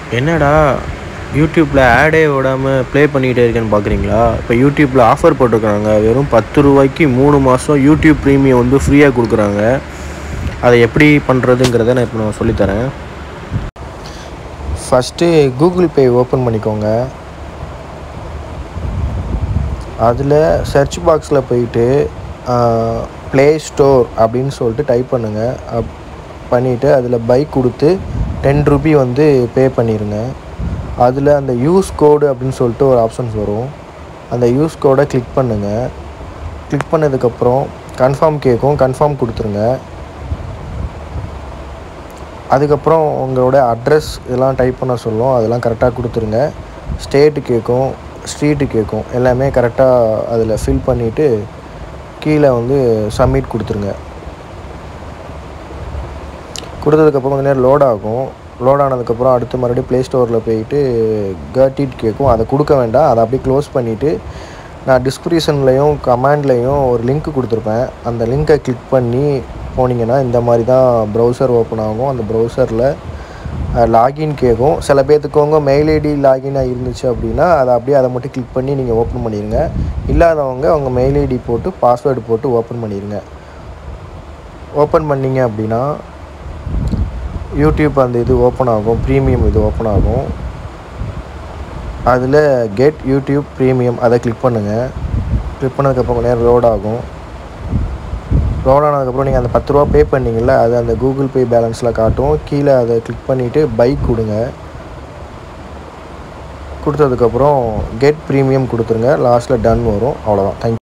என்னடா யூடியூப்பில் ஆடே விடாமல் ப்ளே பண்ணிக்கிட்டே இருக்கேன்னு பார்க்குறீங்களா இப்போ யூடியூப்பில் ஆஃபர் போட்டிருக்காங்க வெறும் பத்து ரூபாய்க்கு மூணு மாதம் யூடியூப் ப்ரீமியம் வந்து ஃப்ரீயாக கொடுக்குறாங்க அதை எப்படி பண்ணுறதுங்கிறத நான் இப்போ நான் சொல்லித்தரேன் ஃபஸ்ட்டு கூகுள் பே ஓப்பன் பண்ணிக்கோங்க அதில் சர்ச் பாக்ஸில் போயிட்டு ப்ளே ஸ்டோர் அப்படின்னு சொல்லிட்டு டைப் பண்ணுங்கள் அப் பண்ணிவிட்டு அதில் பைக் கொடுத்து டென் ருபி வந்து பே பண்ணிடுங்க அதில் அந்த யூஸ் கோடு அப்படின்னு சொல்லிட்டு ஒரு ஆப்ஷன்ஸ் வரும் அந்த யூஸ் கோடை கிளிக் பண்ணுங்கள் கிளிக் பண்ணதுக்கப்புறம் கன்ஃபார்ம் கேட்கும் கன்ஃபார்ம் கொடுத்துருங்க அதுக்கப்புறம் உங்களோட அட்ரஸ் இதெல்லாம் டைப் பண்ண சொல்லும் அதெல்லாம் கரெக்டாக கொடுத்துருங்க ஸ்டேட்டு கேட்கும் ஸ்ட்ரீட்டு கேட்கும் எல்லாமே கரெக்டாக அதில் ஃபில் பண்ணிவிட்டு கீழே வந்து சப்மிட் கொடுத்துருங்க கொடுத்ததுக்கப்புறம் கொஞ்சம் நேரம் லோட் ஆகும் லோட் ஆனதுக்கப்புறம் அடுத்து மறுபடியும் ப்ளே ஸ்டோரில் போயிட்டு கர்டிட் கேட்கும் அதை கொடுக்க வேண்டாம் அதை அப்படியே க்ளோஸ் பண்ணிவிட்டு நான் டிஸ்கிரிப்ஷன்லேயும் கமெண்ட்லேயும் ஒரு லிங்க் கொடுத்துருப்பேன் அந்த லிங்க்கை கிளிக் பண்ணி போனீங்கன்னா இந்த மாதிரி தான் ப்ரௌசர் ஓப்பன் ஆகும் அந்த ப்ரௌசரில் லாகின் கேட்கும் சில பேர்த்துக்கு உங்கள் மெயில் ஐடி லாகினாக இருந்துச்சு அப்படின்னா அதை அப்படியே அதை மட்டும் கிளிக் பண்ணி நீங்கள் ஓப்பன் பண்ணிடுங்க இல்லாதவங்க உங்கள் மெயில் ஐடி போட்டு பாஸ்வேர்டு போட்டு ஓப்பன் பண்ணிடுங்க ஓப்பன் பண்ணிங்க அப்படின்னா யூடியூப் அந்த இது ஓப்பன் ஆகும் ப்ரீமியம் இது ஓப்பன் ஆகும் அதில் கெட் யூடியூப் ப்ரீமியம் அதை கிளிக் பண்ணுங்கள் கிளிக் பண்ணதுக்கப்புறம் கொஞ்சம் நேரம் லோட் ஆகும் லோட் ஆனதுக்கப்புறம் நீங்கள் அந்த பத்து ரூபா பே பண்ணீங்கல்ல அது அந்த கூகுள் பே பேலன்ஸில் காட்டும் கீழே அதை கிளிக் பண்ணிவிட்டு பைக் கொடுங்க கொடுத்ததுக்கப்புறம் கெட் ப்ரீமியம் கொடுத்துருங்க லாஸ்ட்டில் டன் வரும் அவ்வளோதான் தேங்க்யூ